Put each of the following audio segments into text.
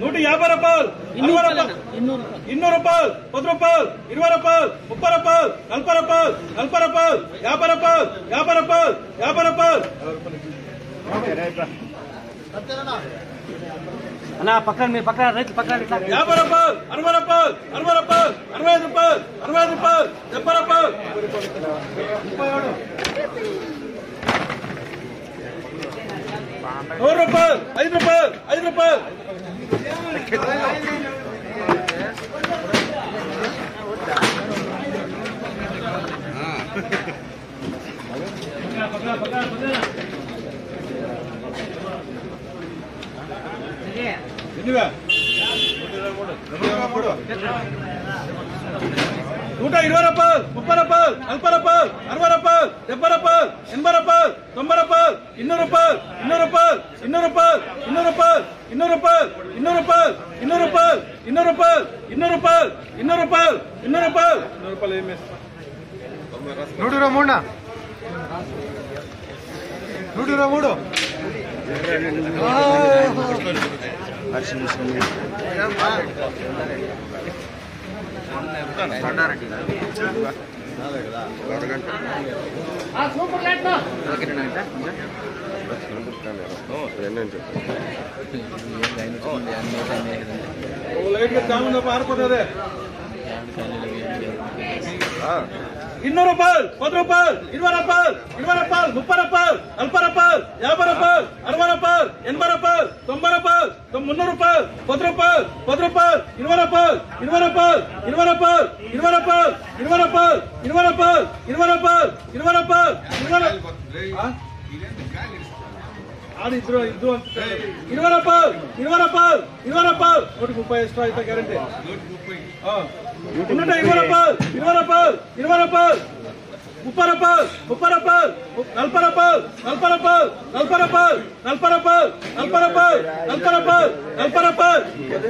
నూట యాభై రూపాయలు అరవై రూపాయలు ಇನ್ನೂರು ರೂಪಾಯಿ ಪತ್ತು ರೂಪಾಯಿ ಇರುವೈ ರೂಪಾಯಿ ಮುಪ್ಪ ರೂಪಾಯಿ ನಲ್ಪ ರೂಪಾಯಿ ನಲ್ಪ ರೂಪಾಯಿ ಯಾಭೈ ರೂಪಾಯಿ ಯಾಭೈ ರೂಪಾಯಿ ಯಾಭೈ ರೂಪಾಯಿ అన్న పక్కన మీరు పక్కన రైతు పక్కన ఇట్లా యాభై రూపాయలు అరవై రూపాయలు అరవై రూపాయలు అరవై ఐదు రూపాయలు అరవై ఐదు రూపాయలు డెబ్బై రూపాయలు నూరు రూపాయలు ఐదు రూపాయలు ఐదు రూపాయలు ఎన్నివే నూట ఇరవై రూపాయలు ముప్పై రూపాయలు నలభై రూపాయలు అరవై రూపాయలు డెబ్బై రూపాయలు ఎనభై రూపాయలు తొంభై రూపాయలు ఇన్నూరు రూపాయలు ఇన్నూరు రూపాయలు ఇన్నూరు రూపాయలు ఇన్నూరు రూపాయలు ఇన్నూరు రూపాయలు ఇన్నూరు రూపాయలు ఇన్నూరు రూపాయలు ఇన్నూరు రూపాయలు ఇన్నూరు రూపాయలు ఇన్నూరు రూపాయలు ఇన్నూరు రూపాయలు ఇన్నూరు రూపాయలు ఏమి నూటిలో మూడు నూటిలో మూడు ಲೈಟ್ಗೆ ಚಾಮುಂಡ ಪಾರ್ಕೋತದೆ ಇನ್ನೂರು ರೂಪಾಯಿ ಪತ್ತು ರೂಪಾಯಿ ಇರುವೈ ರೂಪಾಯಿ ಇರುವೈ ರೂಪಾಯಿ ಮುಪ್ಪೈ ರೂಪಾಯಿ ನಲ್ಪ ರೂಪಾಯಿ ಯಾಭೈ ರೂಪಾಯಿ ಅರವೈ ರೂಪಾಯಿ ಎನಭೈ ರೂಪಾಯಿ ತೊಂಬೈ ರೂಪಾಯಿ ತೊಂಬ- ಮುನ್ನೂರು ರೂಪಾಯಿ ಪತ್ತು ರೂಪಾಯಿ ಪತ್ತು ರೂಪಾಯಿ ಇರುವೈ ರೂಪಾಯಿ ಇರುವೈ ರೂಪಾಯಿ ಇರುವೈ ರೂಪಾಯಿ ಇರುವೈ ರೂಪಾಯಿ ಇರುವೈ ರೂಪಾಯಿ ಇರುವೈ ರೂಪಾಯಿ ಇರುವೈ ರೂಪಾಯಿ ಇರುವೈ ರೂಪಾಯಿ ಇರುವೈ ರೂಪಾಯಿ ಆ? ఆడు ఇద్దరు ఇద్దరు అంతే. ఇరవై రూపాయలు ఇరవై రూపాయలు ఇరవై రూపాయలు నూటి ముప్పై ఎక్స్ట్రా అయితే గ్యారంటీ ఉన్నట్టు ఇరవై రూపాయలు ఇరవై రూపాయలు ఇరవై రూపాయలు ముప్పై రూపాయలు ముప్పై రూపాయలు ము- నలభై రూపాయలు నలభై రూపాయలు నలభై రూపాయలు నలభై రూపాయలు నలభై రూపాయలు నలభై రూపాయలు నలభై రూపాయలు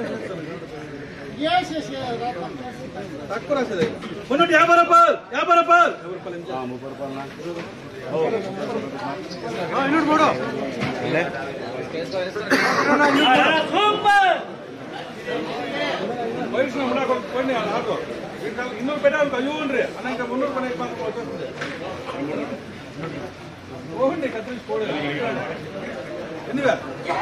తక్కువ రాసేది మున్నూటి యాభై రూపాయలు యాభై రూపాయలు ಇನ್ನೂರು ಮೂಡು ವಯಸ್ಸಿನ ಮುನ್ನ ಕೊಡ್ಕೊಂಡು ಹಾಕು ಇನ್ನೂರು ಬೇಡ ಅಂತ ಅಯ್ಯೋನ್ರಿ ಅನಂತ ಮುನ್ನೂರು ರೂಪಾಯಿ ಇಪ್ಪತ್ತು ಕೊಡ್ತದೆ ಹೋಗಂడి ಕತ್ತರಿಸಿ ಕೊಡಿ ಎನ್ನಿವೆ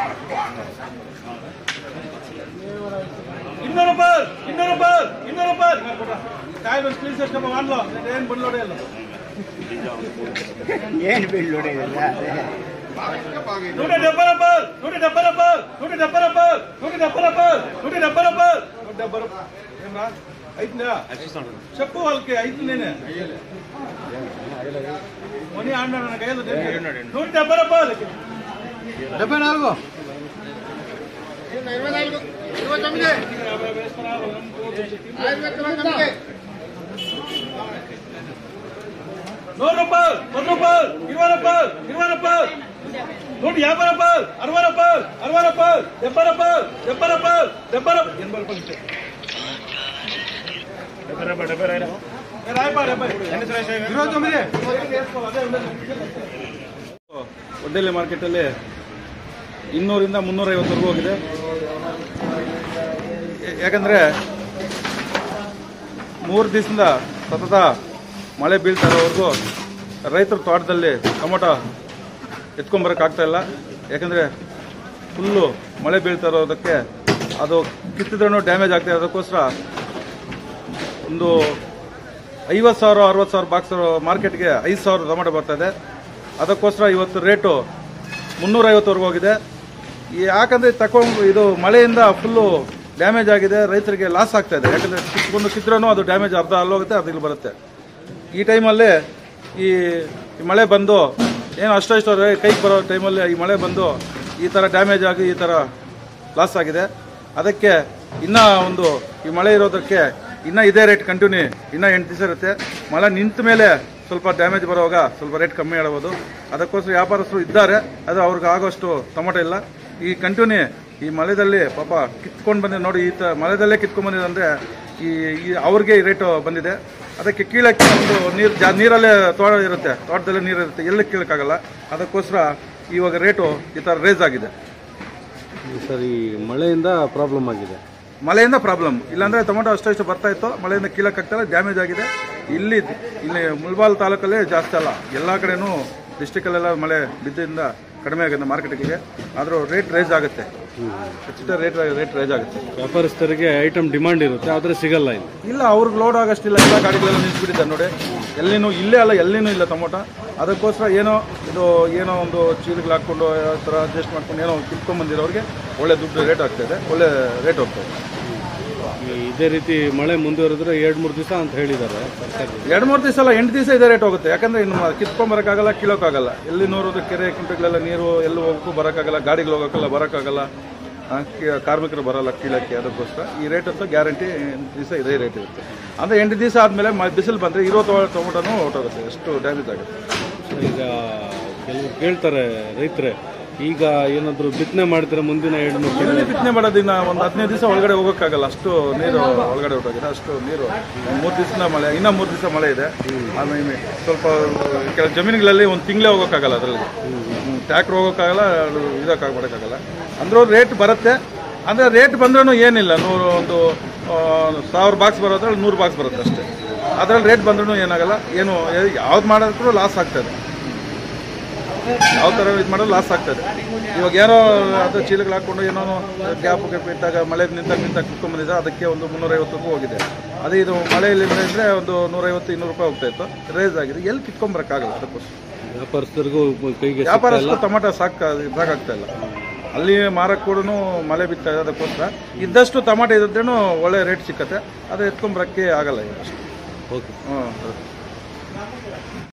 ಇನ್ನೂರು ರೂಪಾಯಿ ಇನ್ನೂರು ರೂಪಾಯಿ ಇನ್ನೂರು ರೂಪಾಯಿ ಕಾಯಿ ಬಂದು ಪ್ಲೀಸ್ ಎಷ್ಟಪ್ಪ ಮಾಡ್ಲೋ ಏನು ಬಂದ್ಲೋಡೆ ಅಲ್ಲ ಏನು ಬಿಲ್ ಹೊಡೆಯಲ್ಲ ನೂಟ ಡెబ్బై రూపాయలు నూట డెబ్బై రూపాయలు నూట డెబ్బై రూపాయలు నూట డెబ్బై రూపాయలు నూట డెబ్బై రూపాయలు నూట డెబ్బై రూపాయలు ఏమరా అయితుందా చెప్పు వాళ్ళకి అయితుంది నేనే మనీ ఆడినాడు నాకు ఐదు నూట డెబ్బై రూపాయలు డెబ్బై నాలుగు నూరు రూపాయలు పది రూపాయలు ఇరవై రూపాయలు ఇరవై రూపాయలు నూట యాభై రూపాయలు అరవై రూపాయలు అరవై రూపాయలు డెబ్బై రూపాయలు డెబ్బై రూపాయలు డెబ్బై రూపాయలు ఎనభై రూపాయలు ఇచ్చే. ఏ రాయపా డెబ్బై ఇరవై తొమ్మిది ಒಡ್ಡೆಲೆ ಮಾರ್ಕೆಟಲ್ಲಿ ಇನ್ನೂರಿಂದ ಮುನ್ನೂರೈವತ್ತವರೆಗೂ ಹೋಗಿದೆ ಯಾ- ಯಾಕಂದ್ರೆ ಮೂರು ದಿವಸದಿಂದ ಸತತ ಮಳೆ ಬೀಳ್ತಾ ಇರೋವರೆಗೂ ರೈತರ ತೋಟದಲ್ಲಿ ಟೊಮೊಟೊ ಎತ್ಕೊಂಬರಕ್ಕಾಗ್ತಾ ಇಲ್ಲ ಯಾಕಂದ್ರೆ ಫುಲ್ಲು ಮಳೆ ಬೀಳ್ತಾ ಇರೋದಕ್ಕೆ ಅದು ಕಿತ್ತಿದ್ರೂ ಡ್ಯಾಮೇಜ್ ಆಗ್ತಾ ಇರೋದಕ್ಕೋಸ್ಕರ ಒಂದು ಐವತ್ತು ಸಾವಿರ ಅರವತ್ತು ಸಾವಿರ ಬಾಕ್ಸ್ ಮಾರ್ಕೆಟ್ಗೆ ಐದು ಸಾವಿರ ಟೊಮೆಟೊ ಬರ್ತಾ ಇದೆ ಅದಕ್ಕೋಸ್ಕರ ಇವತ್ತು ರೇಟು ಮುನ್ನೂರೈವತ್ತವರೆಗೂ ಹೋಗಿದೆ ಈ ಯಾಕಂದ್ರೆ ತಕೊಂಡು ಇದು ಮಳೆಯಿಂದ ಫುಲ್ಲು ಡ್ಯಾಮೇಜ್ ಆಗಿದೆ ರೈತರಿಗೆ ಲಾಸ್ ಆಗ್ತಾ ಇದೆ ಯಾಕಂದ್ರೆ ಕಿತ್ಕೊಂಡು ಕಿತ್ರೂ ಅದು ಡ್ಯಾಮೇಜ್ ಅರ್ಧ ಅಲ್ಲೋಗುತ್ತೆ ಅರ್ಧ ಇಲ್ಲಿ ಬರುತ್ತೆ ಈ ಟೈಮಲ್ಲಿ ಈ ಈ ಮಳೆ ಬಂದು ಏನು ಅಷ್ಟೋ ಇಷ್ಟೋ ರೇ- ಕೈಗೆ ಬರೋ ಟೈಮಲ್ಲಿ ಈ ಮಳೆ ಬಂದು ಈ ಥರ ಡ್ಯಾಮೇಜ್ ಆಗಿ ಈ ಥರ ಲಾಸ್ ಆಗಿದೆ ಅದಕ್ಕೆ ಇನ್ನ ಒಂದು ಈ ಮಳೆ ಇರೋದಕ್ಕೆ ಇನ್ನ ಇದೇ ರೇಟ್ ಕಂಟಿನ್ಯೂ ಇನ್ನ ಎಂಟು ದಿವಸ ಇರುತ್ತೆ ಮಳೆ ನಿಂತ ಮೇಲೆ ಸ್ವಲ್ಪ ಡ್ಯಾಮೇಜ್ ಬರುವಾಗ ಸ್ವಲ್ಪ ರೇಟ್ ಕಮ್ಮಿ ಆಡಬಹುದು ಅದಕ್ಕೋಸ್ಕರ ವ್ಯಾಪಾರಸ್ಥರು ಇದ್ದಾರೆ ಅದು ಅವ್ರಿಗೆ ಆಗೋಷ್ಟು ಟೊಮೊಟೊ ಇಲ್ಲ ಈ ಕಂಟಿನ್ಯೂ ಈ ಮಳೆದಲ್ಲಿ ಪಾಪ ಕಿತ್ಕೊಂಡು ಬಂದಿದೆ ನೋಡಿ ಈ ತ ಮಳೆದಲ್ಲೇ ಕಿತ್ಕೊಂಡು ಬಂದಿದೆ ಅಂದ್ರೆ ಈ ಈ ಅವ್ರಿಗೆ ಈ ರೇಟ್ ಬಂದಿದೆ ಅದಕ್ಕೆ ಕೀಳಕ್ಕೆ ಒಂದು ನೀರು ಜಾ ನೀರಲ್ಲೇ ತೋಟ ಇರುತ್ತೆ ತೋಟದಲ್ಲೇ ನೀರು ಇರುತ್ತೆ ಎಲ್ಲಿ ಕೀಳಕ್ಕಾಗಲ್ಲ ಅದಕ್ಕೋಸ್ಕರ ಇವಾಗ ರೇಟು ಈ ಥರ ರೇಸ್ ಆಗಿದೆ ಸರ್ ಈ ಮಳೆಯಿಂದ ಪ್ರಾಬ್ಲಮ್ ಆಗಿದೆ ಮಳೆಯಿಂದ ಪ್ರಾಬ್ಲಮ್ ಇಲ್ಲಾಂದ್ರೆ ಟೊಮೊಟೊ ಅಷ್ಟು ಇಷ್ಟು ಬರ್ತಾ ಇತ್ತು ಮಳೆಯಿಂದ ಕೀಳಕ್ಕಾಗ್ತಾರೆ ಡ್ಯಾಮೇಜ್ ಆಗಿದೆ ಇಲ್ಲಿ ಇಲ್ಲಿ ಮುಲ್ಬಾಲ್ ತಾಲೂಕಲ್ಲೇ ಜಾಸ್ತಿ ಅಲ್ಲ ಎಲ್ಲ ಕಡೆನೂ ಡಿಸ್ಟಿಕಲ್ಲೆಲ್ಲ ಮಳೆ ಬಿದ್ದರಿಂದ ಕಡಿಮೆ ಆಗುತ್ತೆ ಮಾರ್ಕೆಟ್ಗಳಿಗೆ ಆದರೂ ರೇಟ್ ರೈಸ್ ಆಗುತ್ತೆ ಖಚಿತ ರೇಟ್ ರೇಟ್ ರೈಸ್ ಆಗುತ್ತೆ ವ್ಯಾಪಾರಸ್ಥರಿಗೆ ಐಟಮ್ ಡಿಮಾಂಡ್ ಇರುತ್ತೆ ಆದರೆ ಸಿಗಲ್ಲ ಇಲ್ಲಿ ಇಲ್ಲ ಅವ್ರಿಗೆ ಲೋಡ್ ಆಗೋಷ್ಟಿಲ್ಲ ಎಲ್ಲ ಗಾಡಿಗಳೆಲ್ಲ ನಿಲ್ಸ್ಬಿಟ್ಟಿದ್ದಾರೆ ನೋಡಿ ಎಲ್ಲಿನೂ ಇಲ್ಲೇ ಅಲ್ಲ ಎಲ್ಲಿನೂ ಇಲ್ಲ ಟೊಮೊಟೊ ಅದಕ್ಕೋಸ್ಕರ ಏನೋ ಇದು ಏನೋ ಒಂದು ಚೀಲಗಳು ಹಾಕ್ಕೊಂಡು ಯಾವ ಥರ ಅಡ್ಜಸ್ಟ್ ಮಾಡ್ಕೊಂಡು ಏನೋ ಕಿತ್ಕೊಂಡ್ಬಂದಿರೋರಿಗೆ ಒಳ್ಳೆ ದುಡ್ಡು ರೇಟ್ ಆಗ್ತಾಯಿದೆ ಒಳ್ಳೆ ರೇಟ್ ಹೋಗ್ತಾ ಇದೆ ಈ ಇದೇ ರೀತಿ ಮಳೆ ಮುಂದುವರೆದ್ರೆ ಎರಡು ಮೂರು ದಿವಸ ಅಂತ ಹೇಳಿದ್ದಾರೆ ಸರ್ಕಾರ ಎರಡು ಮೂರು ದಿವಸ ಅಲ್ಲ ಎಂಟು ದಿವಸ ಇದೇ ರೇಟ್ ಹೋಗುತ್ತೆ ಯಾಕಂದ್ರೆ ಇನ್ನು ಕಿತ್ಕೊಂಬರಕ್ಕಾಗಲ್ಲ ಕೀಳೋಕ್ಕಾಗಲ್ಲ ಎಲ್ಲಿ ನೋಡೋದು ಕೆರೆ ಕುಂಟೆಗಳೆಲ್ಲ ನೀರು ಎಲ್ಲಿ ಹೋಗೋಕ್ಕೂ ಬರೋಕ್ಕಾಗಲ್ಲ ಗಾಡಿಗಳು ಹೋಗೋಕ್ಕಲ್ಲ ಬರೋಕ್ಕಾಗಲ್ಲ ಆ, ಕಿ- ಕಾರ್ಮಿಕರು ಬರಲ್ಲ ಕೀಳಕ್ಕೆ ಅದಕ್ಕೋಸ್ಕರ ಈ ರೇಟ್ ಅಂತೂ ಗ್ಯಾರಂಟಿ ಎಂಟು ದಿವಸ ಇದೇ ರೇಟ್ ಇರುತ್ತೆ ಅಂದರೆ ಎಂಟು ದಿವಸ ಆದಮೇಲೆ ಬಿಸಿಲು ಬಂದರೆ ಇರೋ ಟೊ- ಟೊಮೊಟೊನೂ ಹೊರಟೋಗುತ್ತೆ ಎಷ್ಟು ಡ್ಯಾಮೇಜ್ ಆಗುತ್ತೆ ಈಗ ಕೆಲವರು ಕೇಳ್ತಾರೆ ರೈತರೇ ಈಗ ಏನಾದರೂ ಬಿತ್ತನೆ ಮಾಡಿದ್ರೆ ಮುಂದಿನ ಎರಡು ಮೂರು ತಿಂಗಳು ಇಲ್ಲಿ ಬಿತ್ತನೆ ಮಾಡೋದಿನ್ನ ಒಂದು ಹದಿನೈದು ದಿವಸ ಒಳಗಡೆ ಹೋಗೋಕ್ಕಾಗಲ್ಲ ಅಷ್ಟು ನೀರು ಒಳಗಡೆ ಹೊರಟೋಗಿದೆ ಅಷ್ಟು ನೀರು ಮೂರು ದಿವಸ ಮಳೆ ಇನ್ನೂ ಮೂರು ದಿವಸ ಮಳೆ ಇದೆ ಆಮೇಲೆ ಸ್ವಲ್ಪ ಕೆಲವು ಜಮೀನುಗಳಲ್ಲಿ ಒಂದು ತಿಂಗಳೇ ಹೋಗೋಕ್ಕಾಗಲ್ಲ ಅದರಲ್ಲಿ ಟ್ಯಾಕ್ಟ್ರ್ ಹೋಗೋಕ್ಕಾಗಲ್ಲ ಅದು ಇದಕ್ಕೆ ಮಾಡೋಕ್ಕಾಗಲ್ಲ ಅಂದ್ರೂ ರೇಟ್ ಬರುತ್ತೆ ಅಂದರೆ ರೇಟ್ ಬಂದ್ರೂ ಏನಿಲ್ಲ ನೂರು ಒಂದು ಆ, ಸಾವಿರ ಬಾಕ್ಸ್ ಬರೋದ್ರಲ್ಲಿ ನೂರು ಬಾಕ್ಸ್ ಬರುತ್ತೆ ಅಷ್ಟೇ ಅದರಲ್ಲಿ ರೇಟ್ ಬಂದ್ರೂ ಏನಾಗಲ್ಲ ಏನು ಯಾವ್ದು ಮಾಡೋದಕ್ಕೂ ಲಾಸ್ ಆಗ್ತದೆ ಯಾವ ಥರ ಇದು ಮಾಡೋದು ಲಾಸ್ ಆಗ್ತದೆ ಇವಾಗ ಏನೋ ಅದು ಚೀಲಗಳು ಹಾಕ್ಕೊಂಡು ಏನೋ ಗ್ಯಾಪ್ ಗ್ಯಾಪ್ ಇದ್ದಾಗ ಮಳೆ ನಿಂತಾಗ ನಿಂತಾಗ ಕುತ್ಕೊಂಡ್ಬಂದಿದೆ ಅದಕ್ಕೆ ಒಂದು ಮುನ್ನೂರೈವತ್ತು ರೂಪಾಯಿ ಹೋಗಿದೆ ಅದೇ ಇದು ಮಳೆಯಲ್ಲಿ ಅಂದರೆ ಒಂದು ನೂರೈವತ್ತು ಇನ್ನೂರು ರೂಪಾಯಿ ಹೋಗ್ತಾ ಇತ್ತು ರೇಸ್ ಆಗಿದೆ ಎಲ್ಲಿ ಕಿತ್ಕೊಂಬರಕ್ಕಾಗಲ್ಲ ಅದಕ್ಕೋಸ್ಕರ ವ್ಯಾಪಾರಸ್ಥರಿಗೂ ಕೈಗೆ ವ್ಯಾಪಾರಸ್ಥರು ಟೊಮೆಟೊ ಸಾಕ ಸಾಕಾಗ್ತಾ ಇಲ್ಲ ಅಲ್ಲಿ ಮಾರಕ್ಕೆ ಕೂಡ ಮಳೆ ಬಿತ್ತಾ ಇದೆ ಅದಕ್ಕೋಸ್ಕರ ಇದ್ದಷ್ಟು ಟೊಮೆಟೊ ಇದ್ರೇನು ಒಳ್ಳೆ ರೇಟ್ ಸಿಕ್ಕತ್ತೆ ಅದು ಎತ್ಕೊಂಬರಕ್ಕೆ ಆಗಲ್ಲ ಈಗ ಅಷ್ಟು ಓಕೆ ಹ್ಞೂ